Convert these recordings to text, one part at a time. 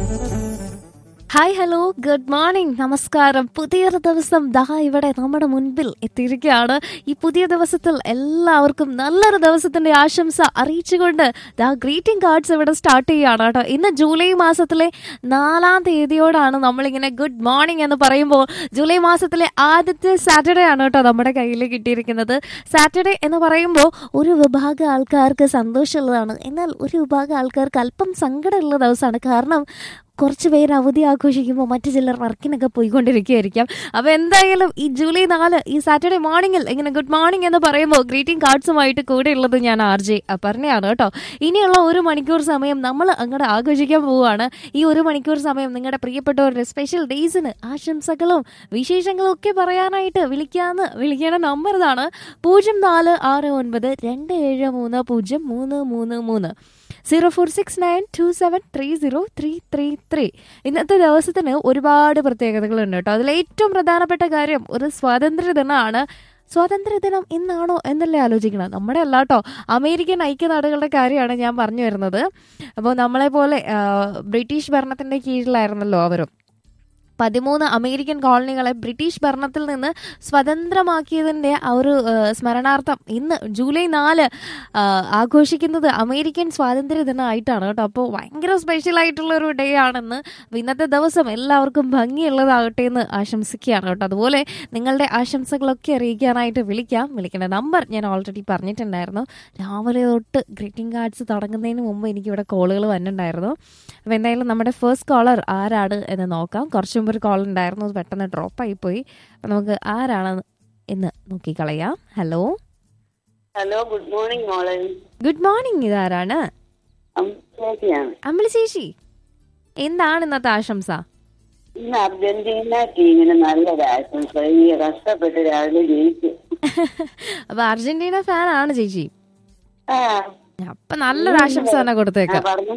Hi hello good morning നമസ്കാരം പുതിയൊരു ദിവസം ദാ ഇവിടെ നമ്മുടെ മുൻപിൽ എത്തിയിരിക്കുകയാണ് ഈ പുതിയ ദിവസത്തിൽ എല്ലാവർക്കും നല്ലൊരു ദിവസത്തിന്റെ ആശംസ അറിയിച്ചുകൊണ്ട് ദാ ഗ്രീറ്റിംഗ് കാർഡ്സ് ഇവിടെ സ്റ്റാർട്ട് ചെയ്യുകയാണ് കേട്ടോ ഇന്ന് ജൂലൈ മാസത്തിലെ നാലാം തീയതിയോടാണ് നമ്മളിങ്ങനെ ഗുഡ് മോർണിംഗ് എന്ന് പറയുമ്പോൾ ജൂലൈ മാസത്തിലെ ആദ്യത്തെ സാറ്റർഡേ ആണ് കേട്ടോ നമ്മുടെ കയ്യിൽ കിട്ടിയിരിക്കുന്നത് സാറ്റർഡേ എന്ന് പറയുമ്പോൾ ഒരു വിഭാഗം ആൾക്കാർക്ക് സന്തോഷമുള്ളതാണ് എന്നാൽ ഒരു വിഭാഗം ആൾക്കാർക്ക് അല്പം സങ്കടമുള്ള ദിവസമാണ് കാരണം കുറച്ച് പേര് അവധി ആഘോഷിക്കുമ്പോൾ മറ്റു ചിലർ വർക്കിനൊക്കെ പോയിക്കൊണ്ടിരിക്കുകയായിരിക്കാം അപ്പോൾ എന്തായാലും ഈ ജൂലൈ നാല് ഈ സാറ്റർഡേ മോർണിംഗിൽ ഇങ്ങനെ ഗുഡ് മോർണിംഗ് എന്ന് പറയുമ്പോൾ ഗ്രീറ്റിംഗ് കാർഡ്സുമായിട്ട് കൂടെ ഉള്ളത് ഞാൻ ആർ ജെ പറഞ്ഞാണ് കേട്ടോ ഇനിയുള്ള ഒരു മണിക്കൂർ സമയം നമ്മൾ അങ്ങോട്ട് ആഘോഷിക്കാൻ പോവുകയാണ് ഈ ഒരു മണിക്കൂർ സമയം നിങ്ങളുടെ പ്രിയപ്പെട്ടവരുടെ സ്പെഷ്യൽ ഡേയ്സിന് ആശംസകളും വിശേഷങ്ങളും ഒക്കെ പറയാനായിട്ട് വിളിക്കാന്ന് വിളിക്കേണ്ട നമ്പർ ഇതാണ് പൂജ്യം നാല് ആറ് ഒൻപത് രണ്ട് ഏഴ് മൂന്ന് പൂജ്യം മൂന്ന് മൂന്ന് മൂന്ന് zero four six nine two seven three zero three three three ഇന്നത്തെ ദിവസത്തിന് ഒരുപാട് പ്രത്യേകതകളുണ്ട് കേട്ടോ അതിൽ ഏറ്റവും പ്രധാനപ്പെട്ട കാര്യം ഒരു സ്വാതന്ത്ര്യ ദിനമാണ് സ്വാതന്ത്ര്യദിനം ഇന്നാണോ എന്നല്ലേ ആലോചിക്കണം നമ്മുടെ അല്ല കേട്ടോ അമേരിക്കൻ ഐക്യനാടുകളുടെ കാര്യമാണ് ഞാൻ പറഞ്ഞു വരുന്നത് അപ്പോൾ നമ്മളെ പോലെ ആ, ബ്രിട്ടീഷ് ഭരണത്തിന്റെ കീഴിലായിരുന്നല്ലോ അവരും പതിമൂന്ന് അമേരിക്കൻ കോളനികളെ ബ്രിട്ടീഷ് ഭരണത്തിൽ നിന്ന് സ്വതന്ത്രമാക്കിയതിന്റെ ആ ഒരു ആ, സ്മരണാർത്ഥം ഇന്ന് ജൂലൈ നാല് ആ, ആഘോഷിക്കുന്നത് അമേരിക്കൻ സ്വാതന്ത്ര്യ ദിനമായിട്ടാണ് കേട്ടോ അപ്പോൾ ഭയങ്കര സ്പെഷ്യൽ ആയിട്ടുള്ള ഒരു ഡേ ആണെന്ന് അപ്പോൾ ഇന്നത്തെ ദിവസം എല്ലാവർക്കും ഭംഗിയുള്ളതാകട്ടെ എന്ന് ആശംസിക്കുകയാണ് കേട്ടോ അതുപോലെ നിങ്ങളുടെ ആശംസകളൊക്കെ അറിയിക്കാനായിട്ട് വിളിക്കാം വിളിക്കേണ്ട നമ്പർ ഞാൻ ഓൾറെഡി പറഞ്ഞിട്ടുണ്ടായിരുന്നു രാവിലെ തൊട്ട് ഗ്രീറ്റിംഗ് കാർഡ്സ് തുടങ്ങുന്നതിന് മുമ്പ് എനിക്കിവിടെ കോളുകൾ വന്നിട്ടുണ്ടായിരുന്നു അപ്പോൾ എന്തായാലും നമ്മുടെ ഫസ്റ്റ് കോളർ ആരാണ് എന്ന് നോക്കാം കുറച്ച് മുമ്പ് ഒരു കോൾ ഉണ്ടായിരുന്നു അത് പെട്ടെന്ന് ഡ്രോപ്പ് ആയി പോയി അപ്പോൾ നമുക്ക് ആരാണ് എന്ന് നോക്കിക്കളയാം ഹലോ ഹലോ ഗുഡ് മോർണിംഗ് മോളെ ഗുഡ് മോർണിംഗ് ഇതാരാണ് അമ്മയാണ് അമ്പിളി ചേച്ചി എന്താണ് ഇന്നത്തെ ആശംസ ഇന്ന് അർജന്റീന ടീമിന് നല്ലൊരു ആശംസ ഈ കഷ്ടപ്പെട്ട് രാവിലെ ജയിച്ചു അപ്പൊ അർജന്റീന ഫാൻ ആണ് ചേച്ചി ആ അപ്പൊ നല്ലൊരു ആശംസ തന്നെ ആ, കൊടുത്തേക്കാം പറഞ്ഞു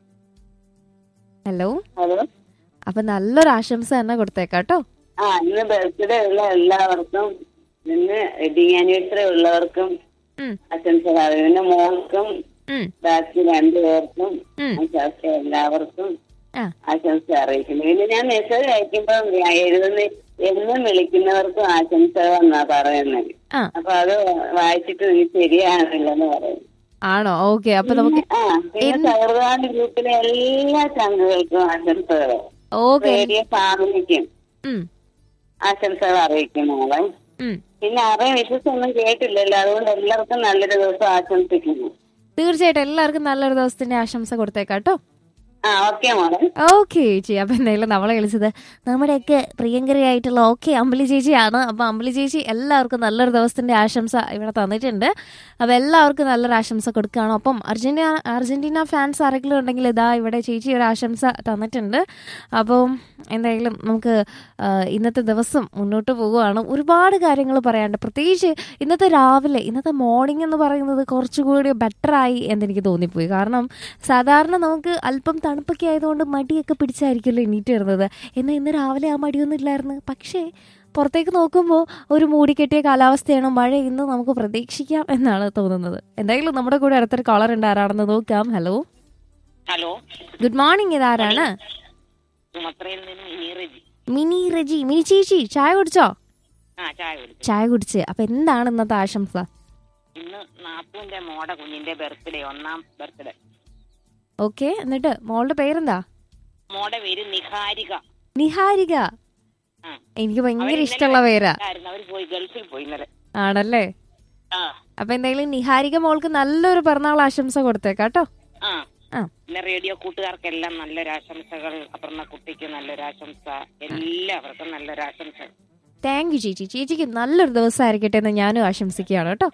ഹലോ ഹലോ അപ്പൊ നല്ലൊരു ആശംസ തന്നെ കൊടുത്തേക്കാം കേട്ടോ ആ ഇന്ന് ബർത്ത്ഡേ ഉള്ള എല്ലാവർക്കും ഇന്ന് വെഡിങ് ആനിവേഴ്സറി ഉള്ളവർക്കും ഉം, ആശംസകൾ അറിയും പിന്നെ മോൾക്കും ഉം, ബാക്കി രണ്ടുപേർക്കും ഉം. ആശംസ എല്ലാവർക്കും ആ ആശംസ അറിയിക്കുന്നു പിന്നെ ഞാൻ മെസ്സേജ് അയക്കുമ്പോൾ ഞാൻ എഴുതുന്ന എന്നും വിളിക്കുന്നവർക്കും ആശംസകൾ എന്നാ പറയുന്നത് ആ അപ്പൊ അത് വായിച്ചിട്ട് എനിക്ക് ശരിയാണില്ലെന്ന് പറയും ആണോ ഓക്കെ അപ്പൊ നമുക്ക് ആ പിന്നെ സൗഹൃദാന്റെ ഗ്രൂപ്പിലെ എല്ലാ ചങ്കുകൾക്കും ആശംസകൾ ഓക്കെ റേഡിയോ ഫാമിലിക്കും ഉം, ആശംസകൾ അറിയിക്കും മോളെ ഉം. പിന്നെ അറിയ വിശ്വസൊന്നും കേട്ടില്ലല്ലോ അതുകൊണ്ട് എല്ലാവർക്കും നല്ലൊരു ദിവസം ആശംസിക്കുന്നു തീർച്ചയായിട്ടും എല്ലാവർക്കും നല്ലൊരു ദിവസത്തിന്റെ ആശംസ കൊടുത്തേക്കാം കേട്ടോ ആ ഓക്കെ മോളെ ഓക്കെ ചേച്ചി അപ്പൊ എന്തായാലും നമ്മളെ വിളിച്ചത് നമ്മുടെയൊക്കെ പ്രിയങ്കരിയായിട്ടുള്ള ഓക്കെ അമ്പിളി ചേച്ചിയാണ് അപ്പൊ അമ്പിളി ചേച്ചി എല്ലാവർക്കും നല്ലൊരു ദിവസത്തിന്റെ ആശംസ ഇവിടെ തന്നിട്ടുണ്ട് അപ്പൊ എല്ലാവർക്കും നല്ലൊരു ആശംസ കൊടുക്കുകയാണ് അപ്പം അർജന്റീന അർജന്റീന ഫാൻസ് ആരെങ്കിലും ഉണ്ടെങ്കിൽ ഇതാ ഇവിടെ ചേച്ചി ഒരു ആശംസ തന്നിട്ടുണ്ട് അപ്പം എന്തായാലും നമുക്ക് ആ, ഇന്നത്തെ ദിവസം മുന്നോട്ട് പോവുകയാണ് ഒരുപാട് കാര്യങ്ങൾ പറയാനുണ്ട് പ്രത്യേകിച്ച് ഇന്നത്തെ രാവിലെ ഇന്നത്തെ മോർണിംഗ് എന്ന് പറയുന്നത് കുറച്ചുകൂടി ബെറ്ററായി എന്നെനിക്ക് തോന്നിപ്പോയി കാരണം സാധാരണ നമുക്ക് അല്പം തണുപ്പൊക്കെ ആയതുകൊണ്ട് മടിയൊക്കെ പിടിച്ചായിരിക്കുമല്ലോ എണീറ്റ് വരുന്നത് എന്നാൽ ഇന്ന് രാവിലെ ആ മടിയൊന്നും ഇല്ലായിരുന്നു പക്ഷേ പുറത്തേക്ക് നോക്കുമ്പോൾ ഒരു മൂടിക്കെട്ടിയ കാലാവസ്ഥയാണ് മഴ ഇന്ന് നമുക്ക് പ്രതീക്ഷിക്കാം എന്നാണ് തോന്നുന്നത് എന്തായാലും നമ്മുടെ കൂടെ അടുത്തൊരു കോളർ ഉണ്ട് ആരാണെന്ന് നോക്കാം ഹലോ ഹലോ ഗുഡ് മോർണിംഗ് ഇതാരാണ് സുമത്രയിൽ നിന്ന് നീറജി മിനി റെജി മിനി ചേച്ചി ചായ കുടിച്ചോ ആ ചായ കുടിച്ചു ചായ കുടിച്ച് അപ്പൊ എന്താണ് ഇന്നത്തെ ആശംസ ഇന്ന് നാത്തൂന്റെ മോടെ കുഞ്ഞിന്റെ ബർത്ത്ഡേ ഒന്നാം ബർത്ത്ഡേ ഓക്കെ എന്നിട്ട് മോളുടെ പേരെന്താ മോടെ പേര് നിഹാരിക നിഹാരിക ആ. എനിക്ക് ഭയങ്കര അവരിന്നലെ ഇഷ്ടമുള്ള പേരാ ആയിരുന്നു അവര് പോയി ഗൾഫിൽ പോയി ഇന്നലെ ആണല്ലേ ആ അപ്പൊ എന്തായാലും നിഹാരിക മോൾക്ക് നല്ലൊരു പിറന്നാൾ ആശംസ കൊടുത്തേക്കാം കേട്ടോ ആ ആ പിന്നെ റേഡിയോ കൂട്ടുകാർക്കെല്ലാം നല്ലൊരു ആശംസകൾ അപർണ കുട്ടിക്ക് നല്ലൊരു ആശംസ എല്ലാവർക്കും നല്ലൊരു ആശംസ താങ്ക് യു ചേച്ചി ചേച്ചിക്ക് നല്ലൊരു ദിവസം ആയിരിക്കട്ടെ എന്ന് ഞാനും ആശംസിക്കുകയാണ് കേട്ടോ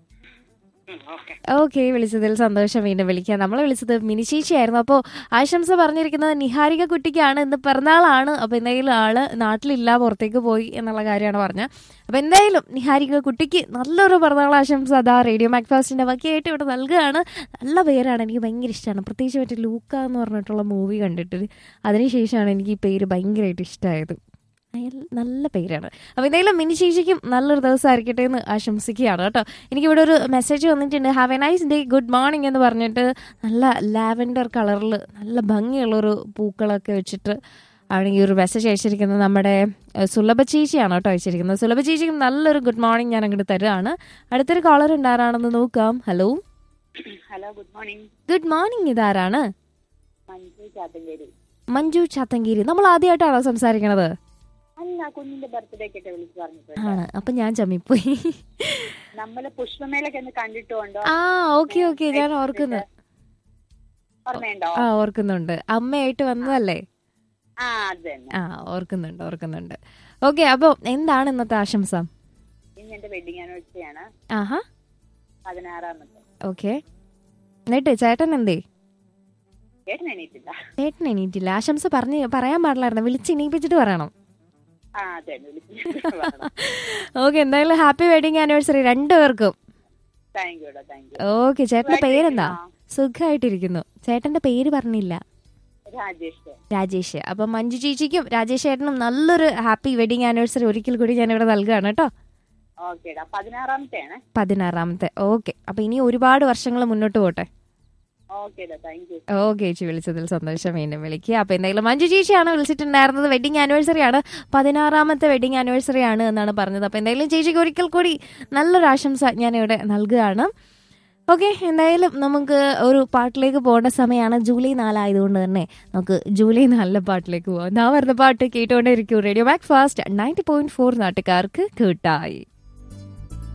ഓക്കെ ഓക്കെ വിളിച്ചതിൽ സന്തോഷം വീണ്ടും വിളിക്കാം നമ്മളെ വിളിച്ചത് മിനി ചേച്ചിയായിരുന്നു അപ്പോൾ ആശംസ പറഞ്ഞിരിക്കുന്നത് നിഹാരിക കുട്ടിക്കാണ് ഇന്ന് പിറന്നാളാണ് അപ്പോൾ എന്തെങ്കിലും ആള് നാട്ടിലില്ല പുറത്തേക്ക് പോയി എന്നുള്ള കാര്യമാണ് പറഞ്ഞത് അപ്പോൾ എന്തായാലും നിഹാരിക കുട്ടിക്ക് നല്ലൊരു പിറന്നാൾ ആശംസ അതാ റേഡിയോ മാക്ഫാസ്റ്റിന്റെ വകയായിട്ട് ഇവിടെ നൽകുകയാണ് നല്ല പേരാണ് എനിക്ക് ഭയങ്കര ഇഷ്ടമാണ് പ്രത്യേകിച്ച് മറ്റേ ലൂക്ക എന്ന് പറഞ്ഞിട്ടുള്ള മൂവി കണ്ടിട്ട് അതിനുശേഷമാണ് എനിക്ക് ഈ പേര് ഭയങ്കരമായിട്ട് ഇഷ്ടമായത് അയൽ- നല്ല പേരാണ് അപ്പോൾ എന്തായാലും മിനി ചേച്ചിക്കും നല്ലൊരു ദിവസമായിരിക്കട്ടെ എന്ന് ആശംസിക്കുകയാണ് കേട്ടോ എനിക്കിവിടെ ഒരു മെസ്സേജ് വന്നിട്ടുണ്ട് have a nice day good morning എന്ന് പറഞ്ഞിട്ട് നല്ല ലാവൻഡർ കളറിൽ നല്ല ഭംഗിയുള്ളൊരു പൂക്കളൊക്കെ വെച്ചിട്ട് ആണ് ഈ ഒരു മെസ്സേജ് അയച്ചിരിക്കുന്നത് നമ്മുടെ ഏഹ്, സുലഭ ചേച്ചിയാണ് കേട്ടോ അയച്ചിരിക്കുന്നത് സുലഭ ചേച്ചിക്കും നല്ലൊരു ഗുഡ് മോർണിംഗ് ഞാൻ അങ്ങോട്ട് തരുവാണ് അടുത്തൊരു കോളർ ഉണ്ടാരാണെന്ന് നോക്കാം hello hello good morning good morning ഇതാരാണ് മഞ്ജു ചാത്തഞ്ചേരി മഞ്ജു ചാത്തങ്കേരി നമ്മൾ ആദ്യമായിട്ടാണോ സംസാരിക്കണത് അല്ല കുഞ്ഞിന്റെ ബർത്ത്ഡേക്ക് ഒക്കെ വിളിച്ചു പറഞ്ഞിട്ടുണ്ട് ആണ് അപ്പൊ ഞാൻ ചമ്മിപ്പോയി നമ്മള് പുഷ്പമേളൊക്കെ ഒന്ന് കണ്ടിട്ടുണ്ടോ ആ ഓക്കെ ഓക്കെ ഞാൻ ഓർക്കുന്നു ഓർമ്മയുണ്ടോ ആ ഓർക്കുന്നുണ്ട് അമ്മയായിട്ട് വന്നതല്ലേ ആ അത് തന്നെ ആ ഓർക്കുന്നുണ്ട് ഓർക്കുന്നുണ്ട് ഓക്കെ അപ്പൊ എന്താണ് ഇന്നത്തെ ആശംസ ഇന്ന് എന്റെ വെഡിങ് ആനിവേഴ്സറി ആണ് ആഹാ പതിനാറാമത്തെ ഓക്കെ എന്നിട്ട് ചേട്ടൻ എന്തേ ചേട്ടൻ എണീറ്റില്ല ചേട്ടൻ എണീറ്റില്ല ആശംസ പറഞ്ഞ് പറയാൻ പാടില്ലായിരുന്നു വിളിച്ച് എണീപ്പിച്ചിട്ട് പറയണം ആ അതെ വിളിച്ചു ഓക്കെ എന്തായാലും ഹാപ്പി വെഡിങ് ആനിവേഴ്സറി രണ്ടുപേർക്കും thank you thank you okay ചേട്ടന്റെ പേരെന്താ സുഖമായിട്ടിരിക്കുന്നോ? സുഖമായിട്ടിരിക്കുന്നു ചേട്ടന്റെ പേര് പറഞ്ഞില്ല രാജേഷ് രാജേഷ് അപ്പൊ മഞ്ജു ചേച്ചിക്കും രാജേഷ് ചേട്ടനും നല്ലൊരു ഹാപ്പി വെഡിങ് ആനിവേഴ്സറി ഒരിക്കൽ കൂടി ഞാൻ ഇവിടെ നൽകുകയാണ് കേട്ടോ ഓക്കേടാ പതിനാറാമത്തെ ആണ് പതിനാറാമത്തെ ഓക്കെ അപ്പൊ ഇനി ഒരുപാട് വർഷങ്ങൾ മുന്നോട്ട് പോട്ടെ ഓക്കേടാ താങ്ക് യു ഓക്കെ ചേച്ചി വിളിച്ചതിൽ സന്തോഷം വീണ്ടും വിളിക്കുക അപ്പൊ എന്തായാലും മഞ്ജു ചേച്ചിയാണ് വിളിച്ചിട്ടുണ്ടായിരുന്നത് വെഡിങ് ആനിവേഴ്സറി ആണ് പതിനാറാമത്തെ വെഡിങ് ആനിവേഴ്സറി ആണ് എന്നാണ് പറഞ്ഞത് അപ്പൊ എന്തായാലും ചേച്ചിക്ക് ഒരിക്കൽ കൂടി നല്ലൊരു ആശംസ ഞാൻ ഇവിടെ നൽകുകയാണ് ഓക്കെ എന്തായാലും നമുക്ക് ഒരു പാട്ടിലേക്ക് പോകേണ്ട സമയമാണ് ജൂലൈ നാലായതുകൊണ്ട് തന്നെ നമുക്ക് ജൂലൈ നാലിലെ പാട്ടിലേക്ക് പോവാം ഞാൻ വരുന്ന പാട്ട് കേട്ടുകൊണ്ടേ ഇരിക്കും radio back fast ninety point four നാട്ടുകാർക്ക് കേട്ടായി